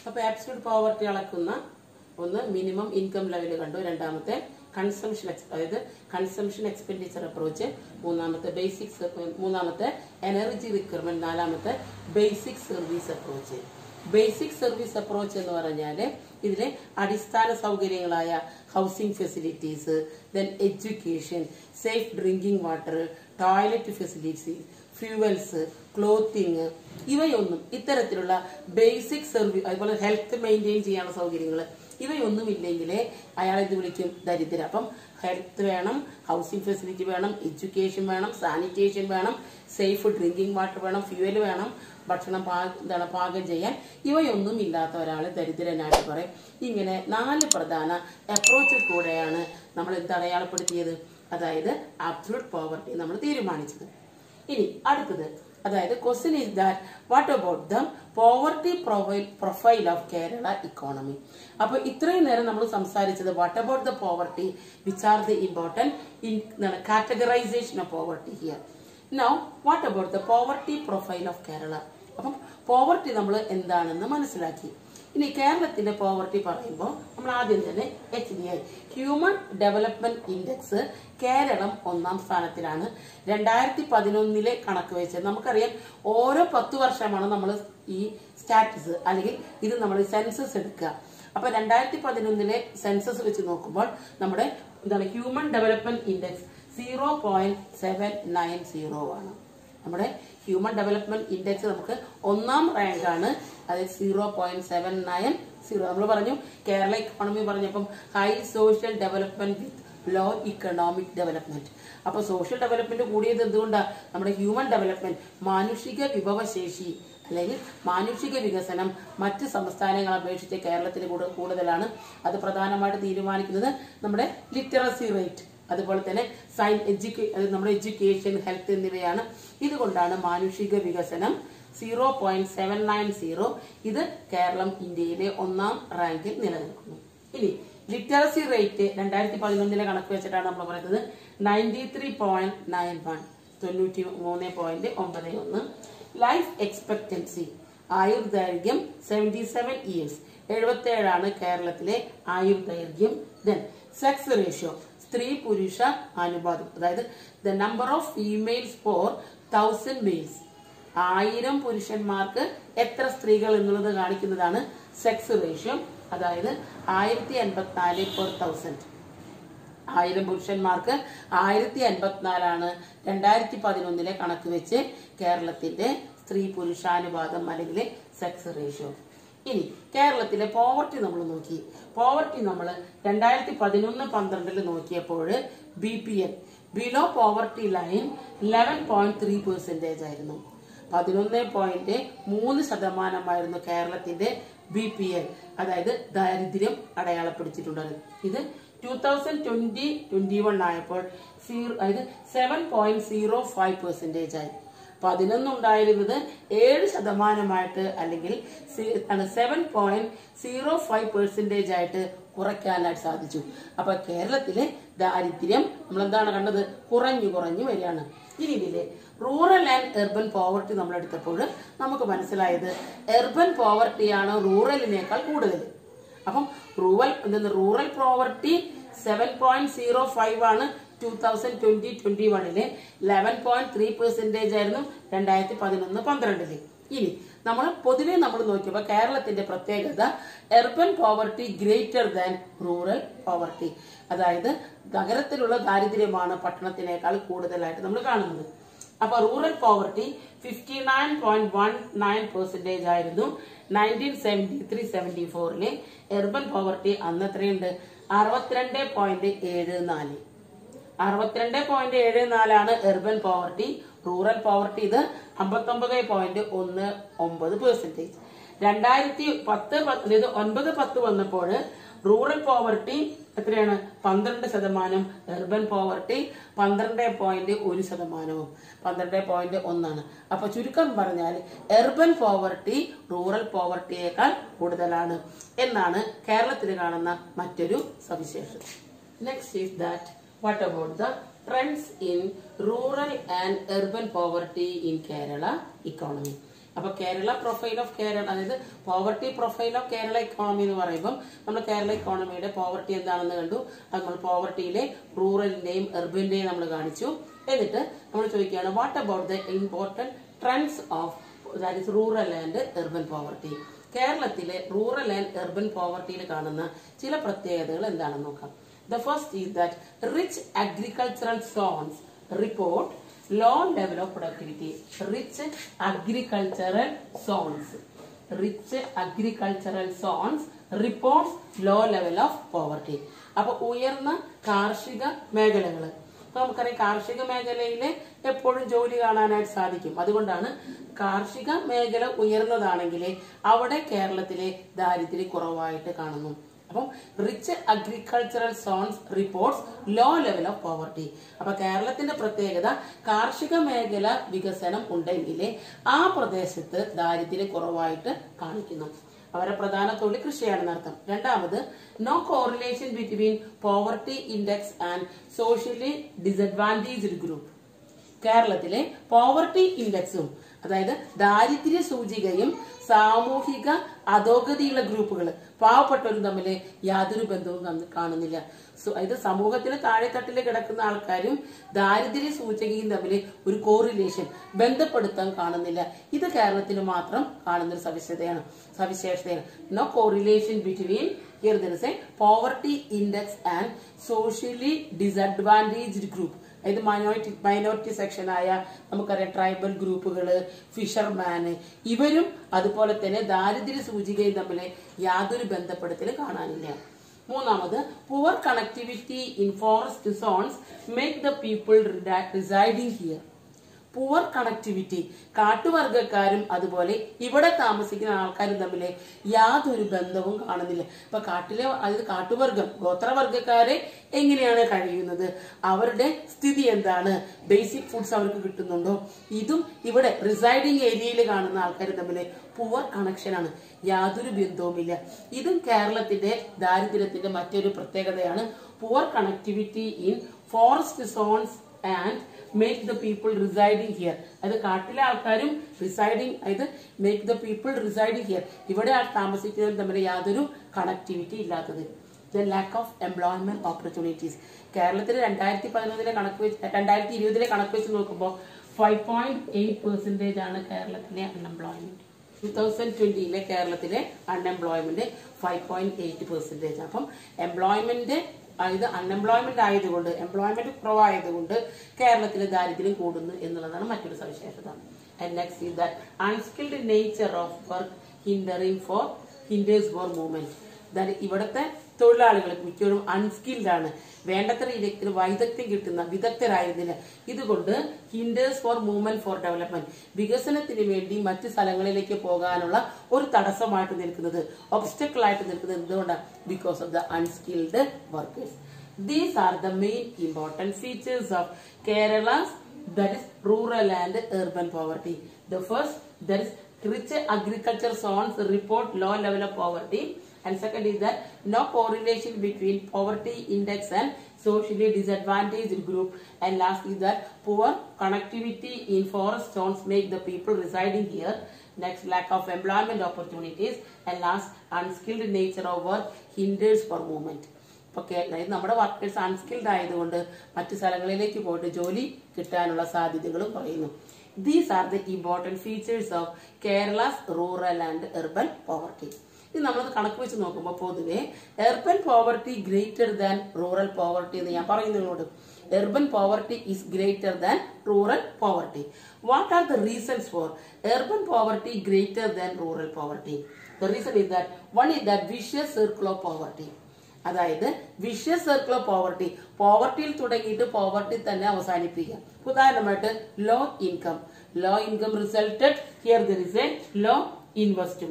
അപ്പൊ absolute poverty അളക്കുന്ന ഒന്ന് മിനിമം ഇൻകം ലെവൽ കണ്ടു രണ്ടാമത്തെ കൺസംഷൻ അതായത് കൺസംഷൻ എക്സ്പെൻഡിച്ചർ അപ്രോച്ച് മൂന്നാമത്തെ ബേസിക് മൂന്നാമത്തെ എനർജി റിക്വയർമെന്റ് നാലാമത്തെ basic service approach basic service approach എന്ന് പറഞ്ഞാൽ ഇതിലെ അടിസ്ഥാന സൗകര്യങ്ങളായ housing facilities then education safe drinking water toilet facilities fuels clothing ഇവയൊന്നും ഇത്തരത്തിലുള്ള ബേസിക് സർവീസ് അതുപോലെ ഹെൽത്ത് മെയിൻറ്റെയിൻ ചെയ്യാനുള്ള സൗകര്യങ്ങൾ ഇവയൊന്നും ഇല്ലെങ്കിലേ അയാൾ ഇത് വിളിക്കും ദരിദ്ര അപ്പം ഹെൽത്ത് വേണം ഹൗസിംഗ് ഫെസിലിറ്റി വേണം എഡ്യൂക്കേഷൻ വേണം സാനിറ്റേഷൻ വേണം സേഫ് ഡ്രിങ്കിങ് വാട്ടർ വേണം ഫ്യൂവൽ വേണം ഭക്ഷണം പാ എന്താണ് പാകം ചെയ്യാൻ ഇവയൊന്നും ഇല്ലാത്ത ഒരാൾ ദരിദ്രനായിട്ട് പറയും ഇങ്ങനെ നാല് പ്രധാന അപ്രോച്ചിൽ കൂടെയാണ് നമ്മൾ എന്ത് അടയാളപ്പെടുത്തിയത് അതായത് അബ്സലൂട്ട് പോവർട്ടി നമ്മൾ തീരുമാനിച്ചത് ഇനി അടുത്തത് അതായത് question is that what about the poverty profile profile of Kerala economy അപ്പൊ ഇത്രയും നേരം നമ്മൾ സംസാരിച്ചത് what about the poverty which are the important in categorisation of poverty here now what about the poverty profile of Kerala അപ്പം poverty നമ്മൾ എന്താണെന്ന് മനസ്സിലാക്കി ഇനി കേരളത്തിന്റെ പോവർട്ടി പറയുമ്പോൾ നമ്മൾ ആദ്യം തന്നെ H D I human development index Keralam ഒന്നാം സ്ഥാനത്തിലാണ് രണ്ടായിരത്തി പതിനൊന്നിലെ കണക്ക് വെച്ച് നമുക്കറിയാം ഓരോ പത്ത് വർഷമാണ് നമ്മൾ ഈ സ്റ്റാറ്റസ് അല്ലെങ്കിൽ ഇത് നമ്മൾ സെൻസസ് എടുക്കുക അപ്പൊ രണ്ടായിരത്തി പതിനൊന്നിലെ സെൻസസ് വെച്ച് നോക്കുമ്പോൾ നമ്മുടെ എന്താണ് human development index zero point seven nine zero ആണ് നമ്മുടെ ഹ്യൂമൻ ഡെവലപ്മെന്റ് ഇൻഡെക്സ് നമുക്ക് ഒന്നാം റാങ്ക് ആണ് അത് zero point seven nine zero നമ്മൾ പറഞ്ഞു കേരള ഇക്കോണമി പറഞ്ഞപ്പം high social development with low economic development അപ്പൊ സോഷ്യൽ ഡെവലപ്മെന്റ് കൂടിയത് എന്തുകൊണ്ടാണ് നമ്മുടെ ഹ്യൂമൻ ഡെവലപ്മെന്റ് മാനുഷിക വിഭവശേഷി അല്ലെങ്കിൽ മാനുഷിക വികസനം മറ്റ് സംസ്ഥാനങ്ങളെ അപേക്ഷിച്ച് കേരളത്തിൽ കൂടു- കൂടുതലാണ് അത് പ്രധാനമായിട്ട് തീരുമാനിക്കുന്നത് നമ്മുടെ ലിറ്ററസി റേറ്റ് അതുപോലെ തന്നെ സയൻ എഡ്യൂക്കേ അത് നമ്മുടെ എഡ്യൂക്കേഷൻ ഹെൽത്ത് എന്നിവയാണ് ഇതുകൊണ്ടാണ് മാനുഷിക വികസനം zero point seven nine zero ഇത് കേരളം ഇന്ത്യയിലെ ഒന്നാം റാങ്കിൽ നിലനിൽക്കുന്നു ഇനി ലിറ്ററസി റേറ്റ് രണ്ടായിരത്തി പതിനൊന്നിലെ കണക്ക് വെച്ചിട്ടാണ് നമ്മൾ പറയുന്നത് ninety three point nine one തൊണ്ണൂറ്റി മൂന്ന് പോയിന്റ് ഒമ്പത് ഒന്ന് ലൈഫ് എക്സ്പെക്ടൻസി ആയുർദൈർഘ്യം സെവന്റി സെവൻ ഇയേഴ്സ് എഴുപത്തി ഏഴാണ് കേരളത്തിലെ ആയുർദൈർഘ്യം ദെൻ സെക്സ് റേഷ്യോ സ്ത്രീ പുരുഷ അനുപാതം അതായത് the number of females for thousand males ആയിരം പുരുഷന്മാർക്ക് എത്ര സ്ത്രീകൾ എന്നുള്ളത് കാണിക്കുന്നതാണ് സെക്സ് റേഷ്യോ അതായത് ആയിരത്തി എൺപത്തിനാല് പെർ തൗസൻഡ് ആയിരം പുരുഷന്മാർക്ക് ആയിരത്തി അൻപത്തിനാലാണ് രണ്ടായിരത്തി പതിനൊന്നിലെ കണക്ക് വെച്ച് കേരളത്തിന്റെ സ്ത്രീ പുരുഷാനുപാതം അല്ലെങ്കിൽ സെക്സ് റേഷ്യോ ഇനി കേരളത്തിലെ പോവർട്ടി നമ്മൾ നോക്കി പോവർട്ടി നമ്മൾ രണ്ടായിരത്തി പതിനൊന്ന് പന്ത്രണ്ടിൽ നോക്കിയപ്പോൾ B P L below poverty line eleven point three percentage ആയിരുന്നു പതിനൊന്ന് പോയിന്റ് മൂന്ന് ശതമാനമായിരുന്നു കേരളത്തിന്റെ ബി പി എൽ അതായത് ദാരിദ്ര്യം അടയാളപ്പെടുത്തിയിട്ടുള്ളത് ഇത് two thousand twenty twenty one ആയപ്പോൾ സീറോ അതായത് seven point zero five percentage ആയി പതിനൊന്നുണ്ടായിരുന്നത് ഏഴ് ശതമാനമായിട്ട് അല്ലെങ്കിൽ seven point zero five percentage ആയിട്ട് കുറയ്ക്കാനായിട്ട് സാധിച്ചു അപ്പൊ കേരളത്തിലെ ദാരിദ്ര്യം നമ്മൾ എന്താണ് കണ്ടത് കുറഞ്ഞു കുറഞ്ഞു വരികയാണ് ഇനി ഇതിലെ റൂറൽ ആൻഡ് എർബൻ പോവർട്ടി നമ്മൾ എടുത്തപ്പോൾ നമുക്ക് മനസ്സിലായത് എർബൻ പോവർട്ടിയാണ് റൂറലിനേക്കാൾ കൂടുതൽ അപ്പം റൂറൽ എന്തെന്ന് rural poverty seven point zero five ആണ് ടൂ തൗസൻഡ് ട്വന്റി ട്വന്റി വണ്ണില് ലെവൻ പോയിന്റ് ത്രീ പെർസെന്റേജ് ആയിരുന്നു രണ്ടായിരത്തി പതിനൊന്ന് പന്ത്രണ്ടില് ഇനി നമ്മൾ പൊതുവെ നമ്മൾ നോക്കിയപ്പോൾ കേരളത്തിന്റെ പ്രത്യേകത urban poverty greater than rural poverty അതായത് നഗരത്തിലുള്ള ദാരിദ്ര്യമാണ് പട്ടണത്തിനേക്കാൾ കൂടുതലായിട്ട് നമ്മൾ കാണുന്നത് അപ്പൊ rural poverty fifty nine point one nine percentage ആയിരുന്നു നയൻറ്റീൻ സെവന്റി ത്രീ സെവന്റി ഫോറില് എർബൻ പോവർട്ടി അന്ന് എത്രയുണ്ട് അറുപത്തിരണ്ട് പോയിന്റ് ഏഴ് നാല് അറുപത്തിരണ്ട് പോയിന്റ് ഏഴ് നാലാണ് എർബൻ പോവർട്ടി റൂറൽ പോവർട്ടി ഇത് അമ്പത്തൊമ്പത് പോയിന്റ് ഒന്ന് ഒമ്പത് പെർസെന്റേജ് രണ്ടായിരത്തി പത്ത് പത്ത് അതായത് ഒൻപത് പത്ത് വന്നപ്പോൾ റൂറൽ പോവർട്ടി എത്രയാണ് പന്ത്രണ്ട് ശതമാനം എർബൻ പോവർട്ടി പന്ത്രണ്ട് പോയിന്റ് ഒരു ശതമാനവും പന്ത്രണ്ട് പോയിന്റ് ഒന്നാണ് അപ്പൊ ചുരുക്കം പറഞ്ഞാൽ എർബൻ പോവർട്ടി റൂറൽ പോവർട്ടിയേക്കാൾ കൂടുതലാണ് എന്നാണ് കേരളത്തിൽ കാണുന്ന മറ്റൊരു സവിശേഷത next is that what about the trends in rural and urban poverty in Kerala economy അപ്പൊ കേരള പ്രൊഫൈൽ ഓഫ് കേരള അതായത് poverty profile of Kerala economy എന്ന് പറയുമ്പോൾ നമ്മൾ കേരള ഇക്കോണമിയുടെ പോവർട്ടി എന്താണെന്ന് കണ്ടു അത് നമ്മൾ പോവർട്ടിയിലെ റൂറലിന്റെയും എർബന്റെയും നമ്മൾ കാണിച്ചു എന്നിട്ട് നമ്മൾ ചോദിക്കുകയാണ് what about the important trends of that is rural and urban poverty കേരളത്തിലെ റൂറൽ ആൻഡ് എർബൻ പോവർട്ടിയിൽ കാണുന്ന ചില പ്രത്യേകതകൾ എന്താണെന്ന് നോക്കാം the first is that rich agricultural zones report low level of productivity rich agricultural zones rich agricultural zones reports low level of poverty അപ്പൊ ഉയർന്ന കാർഷിക മേഖലകള് അപ്പൊ നമുക്കറിയാം കാർഷിക മേഖലയില് എപ്പോഴും ജോലി കാണാനായിട്ട് സാധിക്കും അതുകൊണ്ടാണ് കാർഷിക മേഖല ഉയർന്നതാണെങ്കിൽ അവിടെ കേരളത്തിലെ ദാരിദ്ര്യം കുറവായിട്ട് കാണുന്നു അപ്പം rich agricultural zones reports low level of poverty അപ്പൊ കേരളത്തിന്റെ പ്രത്യേകത കാർഷിക മേഖല വികസനം ഉണ്ടെങ്കിൽ ആ പ്രദേശത്ത് ദാരിദ്ര്യം കുറവായിട്ട് കാണിക്കുന്നു അവരുടെ പ്രധാന തൊഴിൽ കൃഷിയാണെന്ന് അർത്ഥം രണ്ടാമത് no correlation between poverty index and socially disadvantaged group കേരളത്തിലെ പോവർട്ടി ഇൻഡെക്സും അതായത് ദാരിദ്ര്യ സൂചികയും സാമൂഹിക അധോഗതിയുള്ള ഗ്രൂപ്പുകൾ പാവപ്പെട്ടവരും തമ്മിൽ യാതൊരു ബന്ധവും കാണ- കാണുന്നില്ല സോ ഇത് സമൂഹത്തിന് താഴെത്തട്ടിൽ കിടക്കുന്ന ആൾക്കാരും ദാരിദ്ര്യ സൂചികയും തമ്മിൽ ഒരു കോറിലേഷൻ ബന്ധപ്പെടുത്താൻ കാണുന്നില്ല ഇത് കേരളത്തിൽ മാത്രം കാണുന്ന ഒരു സവിശേഷതയാണ് സവിശേഷതയാണ് no correlation between here there is a poverty index and socially disadvantaged group അതായത് മൈനോറിറ്റി മൈനോറിറ്റി സെക്ഷനായ നമുക്കറിയാം ട്രൈബൽ ഗ്രൂപ്പുകൾ ഫിഷർമാന് ഇവരും അതുപോലെ തന്നെ ദാരിദ്ര്യ സൂചികയും തമ്മിൽ യാതൊരു ബന്ധപ്പെടുത്തലും കാണാനില്ല മൂന്നാമത് poor connectivity in forest zones make the people residing here poor connectivity കാട്ടുവർഗക്കാരും അതുപോലെ ഇവിടെ താമസിക്കുന്ന ആൾക്കാരും തമ്മിൽ യാതൊരു ബന്ധവും കാണുന്നില്ല ഇപ്പൊ കാട്ടിലെ അതായത് കാട്ടുവർഗം ഗോത്രവർഗക്കാരെ എങ്ങനെയാണ് കഴിയുന്നത് അവരുടെ സ്ഥിതി എന്താണ് ബേസിക് ഫുഡ്സ് അവർക്ക് കിട്ടുന്നുണ്ടോ ഇതും ഇവിടെ റിസൈഡിങ് ഏരിയയിൽ കാണുന്ന ആൾക്കാർ തമ്മിൽ പുവർ കണക്ഷനാണ് യാതൊരു ബന്ധവുമില്ല ഇതും കേരളത്തിന്റെ ദാരിദ്ര്യത്തിന്റെ മറ്റൊരു പ്രത്യേകതയാണ് poor connectivity in forest zones and make the people residing here അത് കാട്ടിലെ ആൾക്കാരും റിസൈഡിങ് അതായത് make the people residing here ഇവിടെ ആ താമസിക്കുന്നവർ തമ്മിൽ യാതൊരു കണക്ടിവിറ്റി ഇല്ലാത്തത് the lack of employment opportunities കേരളത്തിൽ രണ്ടായിരത്തി പതിനൊന്നിലെ കണക്ക് വെച്ച് രണ്ടായിരത്തി ഇരുപതിലെ കണക്ക് വെച്ച് നോക്കുമ്പോൾ ഫൈവ് പോയിന്റ് എയ്റ്റ് പെർസെന്റേജ് ആണ് കേരളത്തിലെ അൺഎംപ്ലോയ്മെന്റ് ടൂ തൗസൻഡ് ട്വന്റിയിലെ കേരളത്തിലെ unemployment five point eight percentage അപ്പം എംപ്ലോയ്മെന്റ് അതായത് അൺഎംപ്ലോയ്മെന്റ് ആയതുകൊണ്ട് എംപ്ലോയ്മെന്റ് കുറവായതുകൊണ്ട് കേരളത്തിലെ ദാരിദ്ര്യം കൂടുന്നു എന്നുള്ളതാണ് മറ്റൊരു സവിശേഷത and next is that unskilled nature of work hindering for hinders for movement that ഇവിടുത്തെ തൊഴിലാളികൾ മിക്കവരും അൺസ്കിൽഡ് ആണ് വേണ്ടത്ര രീതിയിൽ വൈദഗ്ധ്യം കിട്ടുന്ന വിദഗ്ധരായിരുന്നില്ല ഇതുകൊണ്ട് hinders for movement for development വികസനത്തിന് വേണ്ടി മറ്റു സ്ഥലങ്ങളിലേക്ക് പോകാനുള്ള ഒരു തടസ്സമായിട്ട് നിൽക്കുന്നത് ഒബ്സ്റ്റക്കിൾ ആയിട്ട് നിൽക്കുന്നത് എന്തുകൊണ്ടാണ് because of the unskilled workers these are the main important features of Kerala's that is rural and urban poverty. The first, that is rich agriculture zones report low level of poverty. And second is that no correlation between poverty index and socially disadvantaged group. And last is that poor connectivity in forest zones make the people residing here. Next, lack of employment opportunities. And last, unskilled nature of work hinders for movement. ഇപ്പൊ കേ- അതായത് നമ്മുടെ workers unskilled ആയതുകൊണ്ട് മറ്റു സ്ഥലങ്ങളിലേക്ക് പോയിട്ട് ജോലി കിട്ടാനുള്ള സാധ്യതകളും കുറയുന്നു these are the important features of Kerala's rural and urban poverty ഇത് നമ്മൾ കണക്ക് വെച്ച് നോക്കുമ്പോൾ പൊതുവെ urban poverty greater than rural poverty എന്ന് ഞാൻ പറയുന്നതിനോട് urban poverty is greater than rural poverty what are the reasons for urban poverty greater than rural poverty the reason is that one is that vicious circle of poverty അതായത് vicious circle of poverty പോവർട്ടിയിൽ തുടങ്ങിയിട്ട് poverty തന്നെ അവസാനിപ്പിക്കുക ഉദാഹരണമായിട്ട് law income low income resulted here there is a low investment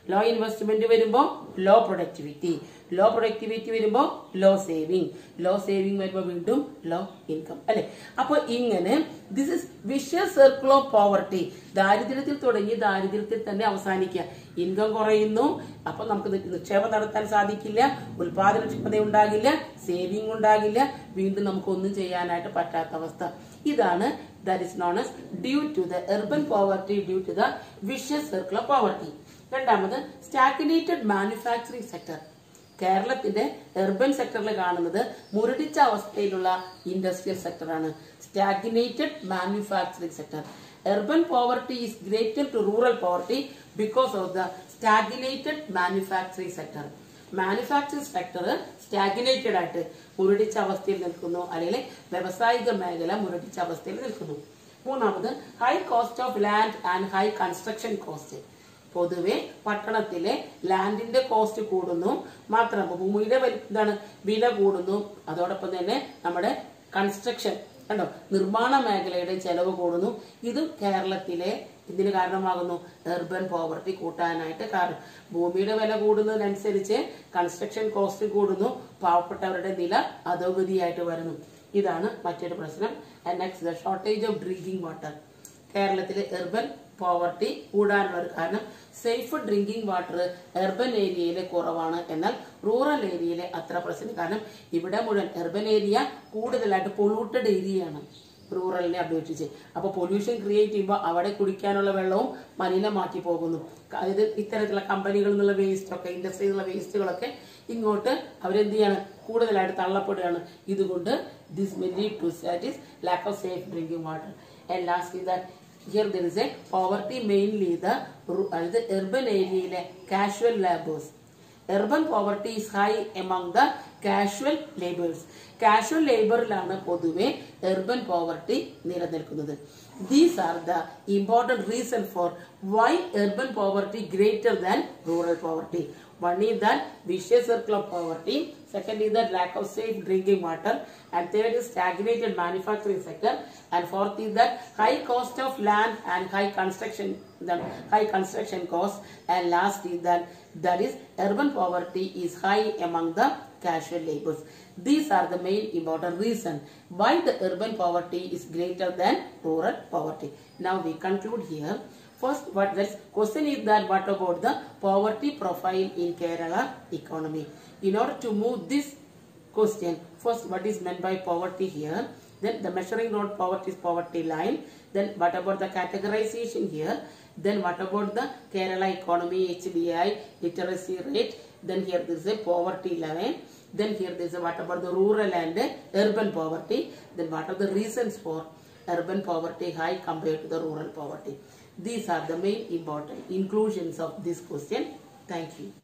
low investment വരുമ്പോൾ low productivity low productivity വരുമ്പോൾ low saving low saving വരുമ്പോൾ വീണ്ടും ലോ ഇൻകം അല്ലെ അപ്പൊ ഇങ്ങനെ this is vicious circle of poverty ദാരിദ്ര്യത്തിൽ തുടങ്ങി ദാരിദ്ര്യത്തിൽ തന്നെ അവസാനിക്കുക ഇൻകം കുറയുന്നു അപ്പൊ നമുക്ക് നി- നിക്ഷേപം നടത്താൻ സാധിക്കില്ല ഉൽപാദനക്ഷമത ഉണ്ടാകില്ല സേവിങ് ഉണ്ടാകില്ല വീണ്ടും നമുക്ക് ഒന്നും ചെയ്യാനായിട്ട് പറ്റാത്ത അവസ്ഥ ഇതാണ് that is known as due to the urban poverty due to the vicious circle of poverty രണ്ടാമത് സ്റ്റാഗ്നേറ്റഡ് മാനുഫാക്ചറിംഗ് സെക്ടർ കേരളത്തിന്റെ എർബൻ സെക്ടറിൽ കാണുന്നത് മുരടിച്ച അവസ്ഥയിലുള്ള ഇൻഡസ്ട്രിയൽ സെക്ടറാണ് stagnated manufacturing sector urban poverty is greater to rural poverty because of the stagnated manufacturing sector manufacturing sector stagnated ആയിട്ട് മുരടിച്ച അവസ്ഥയിൽ നിൽക്കുന്നു അല്ലെങ്കിൽ വ്യവസായിക മേഖല മുരടിച്ച അവസ്ഥയിൽ നിൽക്കുന്നു മൂന്നാമത് high cost of land and high construction cost പൊതുവെ പട്ടണത്തിലെ ലാൻഡിന്റെ കോസ്റ്റ് കൂടുന്നു മാത്രമല്ല ഭൂമിയുടെ വലി- എന്താണ് വില കൂടുന്നു അതോടൊപ്പം തന്നെ നമ്മുടെ കൺസ്ട്രക്ഷൻ കണ്ടോ നിർമ്മാണ മേഖലയുടെ ചെലവ് കൂടുന്നു ഇതും കേരളത്തിലെ ഇതിന് കാരണമാകുന്നു എർബൻ പോവർട്ടി കൂട്ടാനായിട്ട് കാരണം ഭൂമിയുടെ വില കൂടുന്നതിനനുസരിച്ച് കൺസ്ട്രക്ഷൻ കോസ്റ്റ് കൂടുന്നു പാവപ്പെട്ടവരുടെ നില അധോഗതിയായിട്ട് വരുന്നു ഇതാണ് മറ്റൊരു പ്രശ്നം next the shortage of drinking water കേരളത്തിലെ എർബൻ പോവർട്ടി കൂടാനുള്ള ഒരു കാരണം സേഫ് ഡ്രിങ്കിങ് വാട്ടർ എർബൻ ഏരിയയിൽ കുറവാണ് എന്നാൽ റൂറൽ ഏരിയയിലെ അത്ര പ്രശ്നം കാരണം ഇവിടെ മുഴുവൻ എർബൻ ഏരിയ കൂടുതലായിട്ട് പൊള്യൂട്ടഡ് ഏരിയയാണ് റൂറലിനെ അപേക്ഷിച്ച് അപ്പൊ പൊല്യൂഷൻ ക്രിയേറ്റ് ചെയ്യുമ്പോൾ അവിടെ കുടിക്കാനുള്ള വെള്ളവും മലിനമാക്കി പോകുന്നു അതായത് ഇത്തരത്തിലുള്ള കമ്പനികളിൽ നിന്നുള്ള വേസ്റ്റ് ഒക്കെ ഇൻഡസ്ട്രിയിൽ നിന്നുള്ള വേസ്റ്റുകളൊക്കെ ഇങ്ങോട്ട് അവരെന്ത് ചെയ്യാണ് കൂടുതലായിട്ട് തള്ളപ്പെടുകയാണ് ഇതുകൊണ്ട് ദിസ് മെ ലീഡ് ടു സാറ്റിസ് lack of safe drinking water and last that here there is a poverty mainly the അതായത് എർബൻ ഏരിയയിലെ casual labours urban poverty is high among the casual labours casual ലേബറിലാണ് പൊതുവെ urban poverty നിലനിൽക്കുന്നത് these are the important reason for why urban poverty greater than rural poverty one is that vicious circle of poverty second is that lack of safe drinking water and third is stagnated manufacturing sector and fourth is that high cost of land and high construction the high construction cost and last is that that is urban poverty is high among the casual laborers these are the main important reason why the urban poverty is greater than rural poverty now we conclude here First, what this question is that what about the poverty profile in Kerala economy? In order to move this question, first what is meant by poverty here? Then the measuring rod poverty is poverty line. Then what about the categorization here? Then what about the Kerala economy, HBI, literacy rate? Then here there is a poverty level. Then here there is a what about the rural and urban poverty? Then what are the reasons for urban poverty high compared to the rural poverty? These are the main important inclusions of this question. Thank you.